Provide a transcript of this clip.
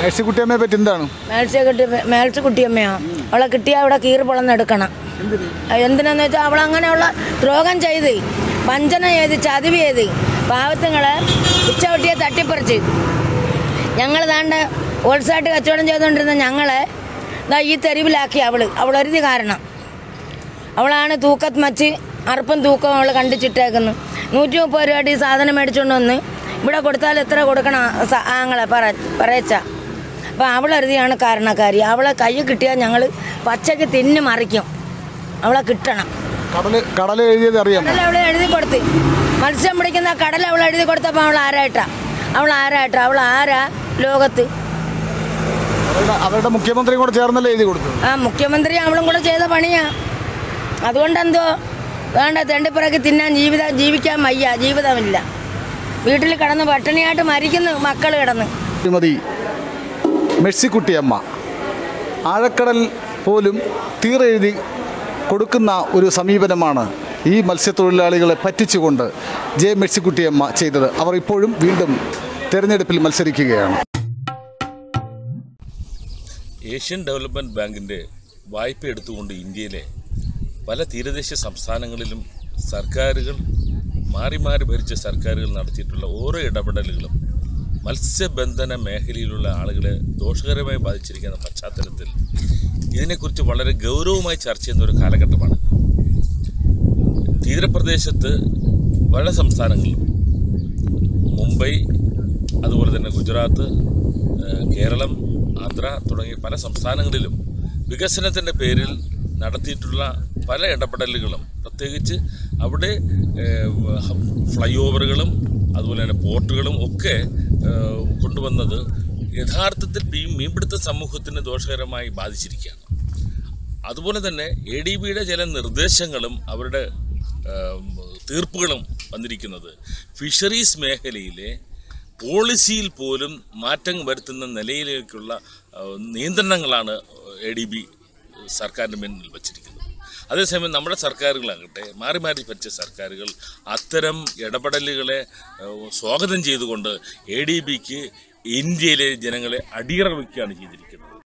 മേഴ്സിക്കുട്ടിയമ്മയെ പറ്റി എന്താണ് മേൽച്ച കിട്ടി മേൽച്ച കുട്ടിയമ്മയോ അവളെ കിട്ടിയാൽ അവിടെ കീറി പൊളന്നെടുക്കണം എന്തിനാന്ന് വെച്ചാൽ അവൾ അങ്ങനെയുള്ള ദ്രോഹം ചെയ്ത് വഞ്ചന ചെയ്ത് ചതിവ് ചെയ്ത് പാവത്തുങ്ങളെ ഉച്ചവട്ടിയെ തട്ടിപ്പറിച്ച് ഞങ്ങൾ താണ്ട് ഹോൾസായിട്ട് കച്ചവടം ചെയ്തുകൊണ്ടിരുന്ന ഞങ്ങളെ ദാ ഈ തെരുവിലാക്കി അവള് അവളൊരുതി കാരണം അവളാണ് തൂക്കത്ത് മച്ച് അറുപ്പും തൂക്കവും അവൾ കണ്ടിച്ചിട്ടേക്കുന്നു നൂറ്റി മുപ്പത് രൂപയുടെ ഈ സാധനം മേടിച്ചുകൊണ്ട് വന്ന് ഇവിടെ കൊടുത്താൽ എത്ര കൊടുക്കണം സ- ആങ്ങളെ പറ പറയച്ച അപ്പം അവളൊരുതിയാണ് കാരണക്കാരി അവളെ കൈ കിട്ടിയാൽ ഞങ്ങൾ പച്ചയ്ക്ക് തിന്നു മറിക്കും അവളെ കിട്ടണം കടല് കടൽ എഴുതിയത് അറിയാമോ കടൽ അവൾ എഴുതി കൊടുത്ത് മത്സ്യം പിടിക്കുന്ന കടൽ അവൾ എഴുതി കൊടുത്തപ്പോൾ അവൾ ആരായിട്ടാ അവൾ ആരായിട്ടാ അവൾ ആരാ ലോകത്ത് അവരുടെ അവരുടെ മുഖ്യമന്ത്രിയും കൂടെ ചേർന്നല്ലേ എഴുതി കൊടുത്തത് ആ മുഖ്യമന്ത്രി അവളും കൂടെ ചെയ്ത പണിയാ അതുകൊണ്ടെന്തോ വേണ്ട തെണ്ടിപ്പിറക്കി തിന്നാൻ ജീവിത ജീവിക്കാൻ വയ്യ ജീവിതമില്ല വീട്ടിൽ കിടന്ന് പട്ടിണിയായിട്ട് മരിക്കുന്നു മക്കൾ കിടന്ന് ശ്രീമതി മെഴ്സിക്കുട്ടിയമ്മ ആഴക്കടൽ പോലും തീരെഴുതി കൊടുക്കുന്ന ഒരു സമീപനമാണ് ഈ മത്സ്യത്തൊഴിലാളികളെ പറ്റിച്ചുകൊണ്ട് ജെ മെഴ്സിക്കുട്ടിയമ്മ ചെയ്തത് അവർ ഇപ്പോഴും വീണ്ടും തെരഞ്ഞെടുപ്പിൽ മത്സരിക്കുകയാണ് ഏഷ്യൻ ഡെവലപ്മെൻറ്റ് ബാങ്കിൻ്റെ വായ്പ എടുത്തുകൊണ്ട് ഇന്ത്യയിലെ പല തീരദേശ സംസ്ഥാനങ്ങളിലും സർക്കാരുകൾ മാറി മാറി ഭരിച്ച സർക്കാരുകൾ നടത്തിയിട്ടുള്ള ഓരോ ഇടപെടലുകളും മത്സ്യബന്ധന മേഖലയിലുള്ള ആളുകളെ ദോഷകരമായി ബാധിച്ചിരിക്കുന്ന പശ്ചാത്തലത്തിൽ ഇതിനെക്കുറിച്ച് വളരെ ഗൗരവമായി ചർച്ച ചെയ്യുന്ന ഒരു കാലഘട്ടമാണ് തീരപ്രദേശത്ത് പല സംസ്ഥാനങ്ങളിലും മുംബൈ അതുപോലെ തന്നെ ഗുജറാത്ത് ഏഹ് കേരളം ആന്ധ്ര തുടങ്ങിയ പല സംസ്ഥാനങ്ങളിലും വികസനത്തിൻ്റെ പേരിൽ നടത്തിയിട്ടുള്ള പല ഇടപെടലുകളും പ്രത്യേകിച്ച് അവിടെ ഏഹ്, ഫ്ലൈ ഓവറുകളും അതുപോലെ തന്നെ പോർട്ടുകളും ഒക്കെ ഏഹ്, കൊണ്ടുവന്നത് യഥാർത്ഥത്തിൽ ഈ മീൻപിടുത്ത സമൂഹത്തിന് ദോഷകരമായി ബാധിച്ചിരിക്കുകയാണ് അതുപോലെ തന്നെ എ ഡി ബിയുടെ ചില നിർദ്ദേശങ്ങളും അവരുടെ ഏം, തീർപ്പുകളും വന്നിരിക്കുന്നത് ഫിഷറീസ് മേഖലയിലെ പോളിസിയിൽ പോലും മാറ്റം വരുത്തുന്ന നിലയിലേക്കുള്ള ഏഹ്, നിയന്ത്രണങ്ങളാണ് എ ഡി ബി സർക്കാരിൻ്റെ മുന്നിൽ വച്ചിരിക്കുന്നത് അതേസമയം നമ്മുടെ സർക്കാരുകളാകട്ടെ മാറി മാറി ഭരിച്ച സർക്കാരുകൾ അത്തരം ഇടപെടലുകളെ ഏഹ്, സ്വാഗതം ചെയ്തുകൊണ്ട് എ ഡി ബിക്ക് ഇന്ത്യയിലെ ജനങ്ങളെ അടിയറ വയ്ക്കുകയാണ് ചെയ്തിരിക്കുന്നത്